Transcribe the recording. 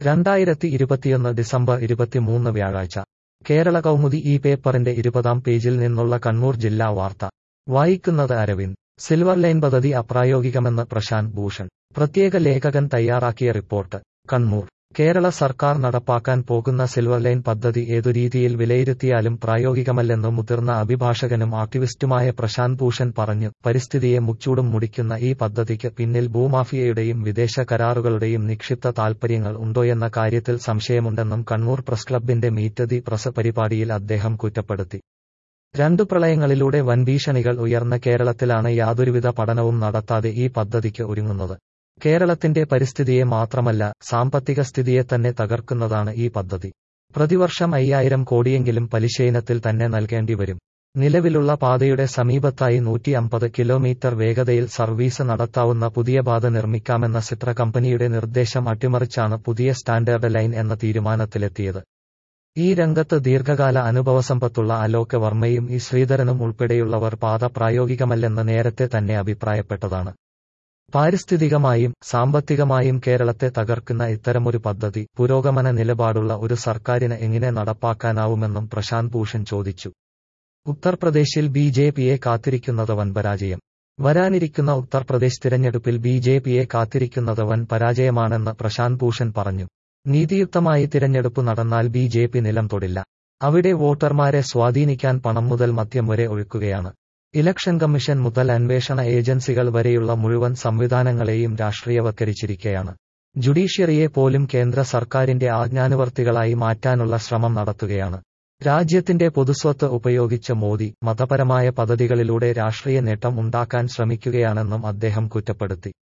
രണ്ടായിരത്തി ഇരുപത്തിയൊന്ന് ഡിസംബർ ഇരുപത്തിമൂന്ന് വ്യാഴാഴ്ച കേരള കൗമുദി ഈ പേപ്പറിന്റെ ഇരുപതാം പേജിൽ നിന്നുള്ള കണ്ണൂർ ജില്ലാ വാർത്ത വായിക്കുന്നത് അരവിന്ദ് സിൽവർ ലൈൻ പദ്ധതി അപ്രായോഗികമെന്ന് പ്രശാന്ത് ഭൂഷൺ പ്രത്യേക ലേഖകൻ തയ്യാറാക്കിയ റിപ്പോർട്ട് കണ്ണൂർ കേരള സർക്കാർ നടപ്പാക്കാൻ പോകുന്ന സിൽവർ ലൈൻ പദ്ധതി ഏതു രീതിയിൽ വിലയിരുത്തിയാലും പ്രായോഗികമല്ലെന്ന് മുതിർന്ന അഭിഭാഷകനും ആക്ടിവിസ്റ്റുമായ പ്രശാന്ത് ഭൂഷൺ പറഞ്ഞു പരിസ്ഥിതിയെ മുച്ചൂടും മുടിക്കുന്ന ഈ പദ്ധതിക്ക് പിന്നിൽ ഭൂമാഫിയയുടെയും വിദേശ കരാറുകളുടെയും നിക്ഷിപ്ത താൽപര്യങ്ങൾ ഉണ്ടോയെന്ന കാര്യത്തിൽ സംശയമുണ്ടെന്നും കണ്ണൂർ പ്രസ് ക്ലബിന്റെ മീറ്റ് ദി പ്രസ് പരിപാടിയിൽ അദ്ദേഹം കുറ്റപ്പെടുത്തി രണ്ടു പ്രളയങ്ങളിലൂടെ വൻഭീഷണികൾ ഉയർന്ന കേരളത്തിലാണ് യാതൊരുവിധ പഠനവും നടത്താതെ ഈ പദ്ധതിക്ക് ഒരുങ്ങുന്നത് കേരളത്തിന്റെ പരിസ്ഥിതിയെ മാത്രമല്ല സാമ്പത്തിക സ്ഥിതിയെ തന്നെ തകർക്കുന്നതാണ് ഈ പദ്ധതി പ്രതിവർഷം അയ്യായിരം കോടിയെങ്കിലും പലിശയിനത്തിൽ തന്നെ നൽകേണ്ടി വരും നിലവിലുള്ള പാതയുടെ സമീപത്തായി നൂറ്റി അമ്പത് കിലോമീറ്റർ വേഗതയിൽ സർവീസ് നടത്താവുന്ന പുതിയ പാത നിർമ്മിക്കാമെന്ന സിട്ര കമ്പനിയുടെ നിർദ്ദേശം അട്ടിമറിച്ചാണ് പുതിയ സ്റ്റാൻഡേർഡ് ലൈൻ എന്ന തീരുമാനത്തിലെത്തിയത് ഈ രംഗത്ത് ദീർഘകാല അനുഭവസമ്പത്തുള്ള അലോക് വർമ്മയും ഇ ശ്രീധരനും ഉൾപ്പെടെയുള്ളവർ പാത പ്രായോഗികമല്ലെന്ന് നേരത്തെ തന്നെ അഭിപ്രായപ്പെട്ടതാണ് പാരിസ്ഥിതികമായും സാമ്പത്തികമായും കേരളത്തെ തകർക്കുന്ന ഇത്തരമൊരു പദ്ധതി പുരോഗമന നിലപാടുള്ള ഒരു സർക്കാരിന് എങ്ങനെ നടപ്പാക്കാനാവുമെന്നും പ്രശാന്ത് ഭൂഷൺ ചോദിച്ചു ഉത്തർപ്രദേശിൽ ബി ജെ പിയെ കാത്തിരിക്കുന്നത് വൻ പരാജയം വരാനിരിക്കുന്ന ഉത്തർപ്രദേശ് തിരഞ്ഞെടുപ്പിൽ ബി ജെ പിയെ കാത്തിരിക്കുന്നത് വൻ പരാജയമാണെന്ന് പ്രശാന്ത് ഭൂഷൺ പറഞ്ഞു നീതിയുക്തമായി തിരഞ്ഞെടുപ്പ് നടന്നാൽ ബി ജെ പി നിലം തൊടില്ല അവിടെ വോട്ടർമാരെ സ്വാധീനിക്കാൻ പണം മുതൽ മദ്യം വരെ ഒഴുക്കുകയാണ് ഇലക്ഷൻ കമ്മീഷൻ മുതൽ അന്വേഷണ ഏജൻസികൾ വരെയുള്ള മുഴുവൻ സംവിധാനങ്ങളെയും രാഷ്ട്രീയവൽക്കരിച്ചിരിക്കുകയാണ് ജുഡീഷ്യറിയെ പോലും കേന്ദ്ര സർക്കാരിന്റെ ആജ്ഞാനുവർത്തികളായി മാറ്റാനുള്ള ശ്രമം നടത്തുകയാണ് രാജ്യത്തിന്റെ പൊതുസ്വത്ത് ഉപയോഗിച്ച് മോദി മതപരമായ പദ്ധതികളിലൂടെ രാഷ്ട്രീയ നേട്ടം ഉണ്ടാക്കാൻ ശ്രമിക്കുകയാണെന്നും അദ്ദേഹം കുറ്റപ്പെടുത്തി